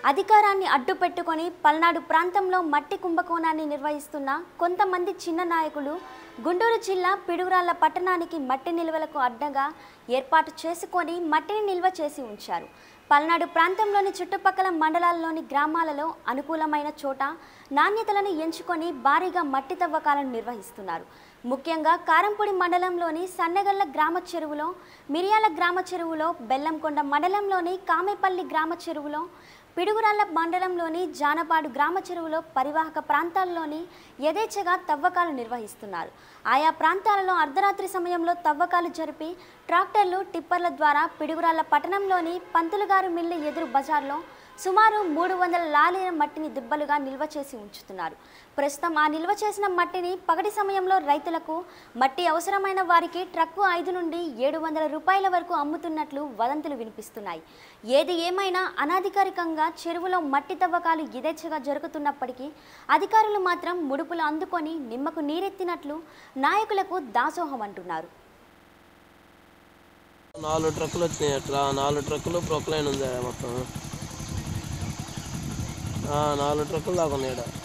అధికారాన్ని అడ్డుపెట్టుకొని పల్నాడు ప్రాంతంలో మట్టి కుంభకోణాన్ని నిర్వహిస్తున్న కొంతమంది చిన్న నాయకులు గుంటూరు జిల్లా పిడుగురాళ్ల పట్టణానికి మట్టి నిల్వలకు అడ్డంగా ఏర్పాటు చేసుకొని మట్టిని నిల్వ చేసి ఉంచారు పల్నాడు ప్రాంతంలోని చుట్టుపక్కల మండలాల్లోని గ్రామాలలో అనుకూలమైన చోట నాణ్యతలను ఎంచుకొని భారీగా మట్టి తవ్వకాలను నిర్వహిస్తున్నారు ముఖ్యంగా కారంపొడి మండలంలోని సన్నగల్ల గ్రామ చెరువులో మిరియాల గ్రామ చెరువులో బెల్లంకొండ మండలంలోని కామెపల్లి గ్రామ చెరువులో పిడుగురాళ్ల మండలంలోని జానపాడు గ్రామ చెరువులో పరివాహక ప్రాంతాల్లోని యథేచ్ఛగా తవ్వకాలు నిర్వహిస్తున్నారు ఆయా ప్రాంతాలలో అర్ధరాత్రి సమయంలో తవ్వకాలు జరిపి ట్రాక్టర్లు టిప్పర్ల ద్వారా పిడుగురాళ్ల పట్టణంలోని పంతులుగారు మిల్లు ఎదురు బజార్లో సుమారు మూడు వందల లాలీల మట్టిని దిబ్బలుగా నిల్వ చేసి ఉంచుతున్నారు ప్రస్తుతం ఆ నిల్వ చేసిన మట్టిని పగటి సమయంలో రైతులకు మట్టి అవసరమైన వారికి ట్రక్కు ఐదు నుండి ఏడు వందల రూపాయల వరకు అమ్ముతున్నట్లు వదంతులు వినిపిస్తున్నాయి ఏది ఏమైనా అనధికారికంగా చెరువులో మట్టి తవ్వకాలు యథేచ్ఛగా జరుగుతున్నప్పటికీ అధికారులు మాత్రం ముడుపులు అందుకొని నిమ్మకు నీరెత్తినట్లు నాయకులకు దాసోహం అంటున్నారు నాలుగు ట్రక్కులు వచ్చినాయి అట్లా నాలుగు ట్రక్కులు ప్రొక్లైన్ ఉంది ఆడ మొత్తం ఆ, నాలుగు ట్రక్కులు దాకా ఉన్నాయి ఈడ